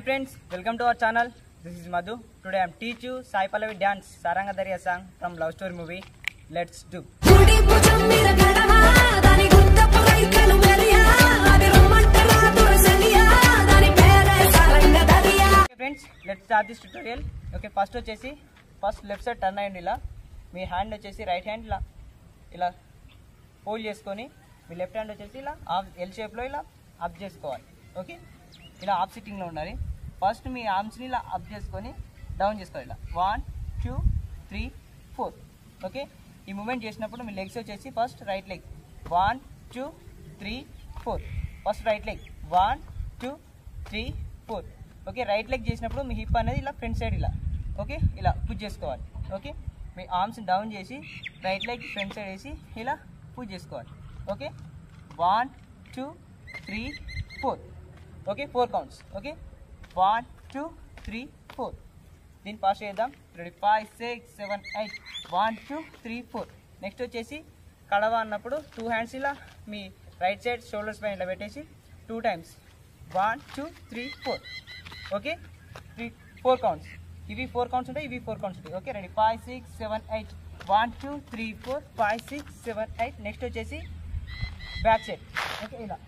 friends, welcome to our channel. This is Madhu. Today I am teach you Sai Pallavi dance Saranga Darya song from Love Story movie. Let's do. కుడి భుజం మీద గడవా, దాని గుండెపు రైకలు Maria, అది రమ్మంటరా తులసనియా, దాని పేరే Saranga Dariya. Okay friends, let's start this tutorial. Okay, first వచ్చేసి first left side turn అయ్యండి ఇలా మీ హ్యాండ్ వచ్చేసి రైట్ హ్యాండ్ ఇలా ఇలా ఫోల్డ్ చేసుకొని మీ లెఫ్ట్ హ్యాండ్ వచ్చేసి ఇలా ఆఫ్ ఎల్ షేప్లో ఇలా అప్ చేసుకోవాలి ఓకే ఇలా ఆఫ్ సిట్టింగ్లో ఉండాలి ఫస్ట్ మీ ఆర్మ్స్ని ఇలా అప్ చేసుకొని డౌన్ చేసుకోవాలి ఇలా one two three four okay ఈ మూమెంట్ చేసినప్పుడు మీ లెగ్స్ వచ్చేసి first right leg one two three four first right leg one two three four okay right leg చేసినప్పుడు మీ హిప్ అనేది ఇలా ఫ్రంట్ సైడ్ ఇలా ఓకే ఇలా పుష్ చేసుకోవాలి ఓకే మీ ఆర్మ్స్ డౌన్ చేసి రైట్ లెగ్ ఫ్రంట్ సైడ్ వేసి ఇలా పుష్ చేసుకోవాలి okay one two three four okay four counts okay one two three four దీన్ని పాస్ చేద్దాం ready five six seven eight one two three four next వచ్చేసి కడవ అన్నప్పుడు two hands ఇలా మీ right side shoulders పైన ఇలా పెట్టేసి two times one two three four okay three four counts ఇవి ఫోర్ కౌంట్స్ ఉంటాయి ఇవి ఫోర్ కౌంట్స్ ఉంటాయి okay ready five six seven eight one two three four five six seven eight next వచ్చేసి back side okay ఇలా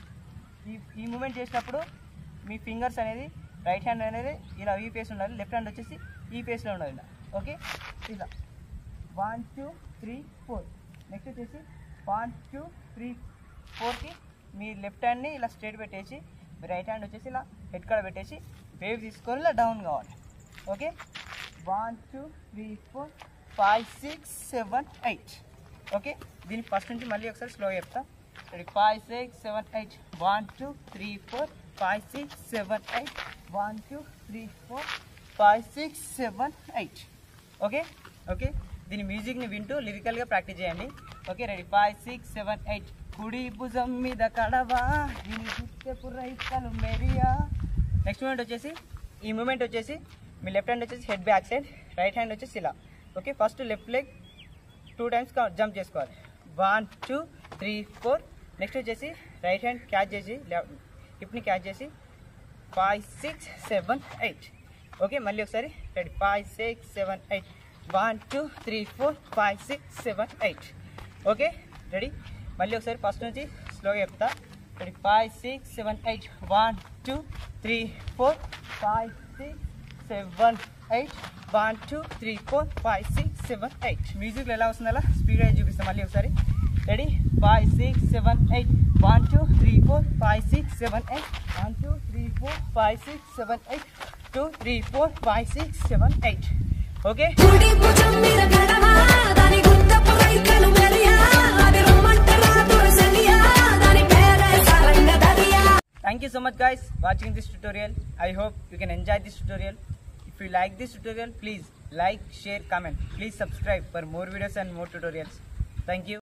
ఈ ఈ moment చేసినప్పుడు మీ ఫింగర్స్ అనేది రైట్ హ్యాండ్ అనేది ఇలా ఈ ఫేస్ ఉండాలి లెఫ్ట్ హ్యాండ్ వచ్చేసి ఈ ఫేస్లో ఉండాలి ఇలా ఓకే ఇలా one two three four next వచ్చేసి వన్ టూ త్రీ ఫోర్కి మీ లెఫ్ట్ హ్యాండ్ని ఇలా స్ట్రైట్ పెట్టేసి మీ రైట్ హ్యాండ్ వచ్చేసి ఇలా హెడ్ కాడ పెట్టేసి వేవ్ తీసుకొని ఇలా డౌన్ కావాలి okay one two three four five six seven eight okay దీని ఫస్ట్ నుంచి మళ్ళీ ఒకసారి స్లో చెప్తా ready five six seven eight one two three four five six seven eight one two three four five six seven eight okay okay దీని మ్యూజిక్ని వింటూ లిరికల్గా practice చేయండి okay ready five six seven eight కుడి భుజం మీద కడవా దీని గుత్తెపు రైతలు మెరియా నెక్స్ట్ మూమెంట్ వచ్చేసి ఈ మూమెంట్ వచ్చేసి మీ లెఫ్ట్ హ్యాండ్ వచ్చేసి head back side right hand వచ్చేసి ఇలా okay first left leg two times jump చేసుకోవాలి one two three four next వచ్చేసి రైట్ హ్యాండ్ క్యాచ్ చేసి హిప్ని క్యాచ్ చేసి five six seven eight okay మళ్ళీ ఒకసారి ready five six seven eight one two three four five six seven eight okay ready మళ్ళీ ఒకసారి first నుంచి స్లోగా చెప్తా ready five six seven eight one two three four five six seven eight one two three four five six seven eight మ్యూజిక్లో ఎలా వస్తుందో అలా స్పీడ్గా చూపిస్తాం మళ్ళీ ఒకసారి ready five six seven eight one two three four five six seven eight one two three four five six seven eight two three four five six seven eight okay కుడి భుజం మీద గడవా, దాని గుండెపు రైకలు మెరియా, అది రమ్మంటరా తులసనియా, దాని పేరే Saranga Dariya. Thank you so much guys watching this tutorial. I hope you can enjoy this tutorial. If you like this tutorial, please like, share, comment. Please subscribe for more videos and more tutorials. Thank you.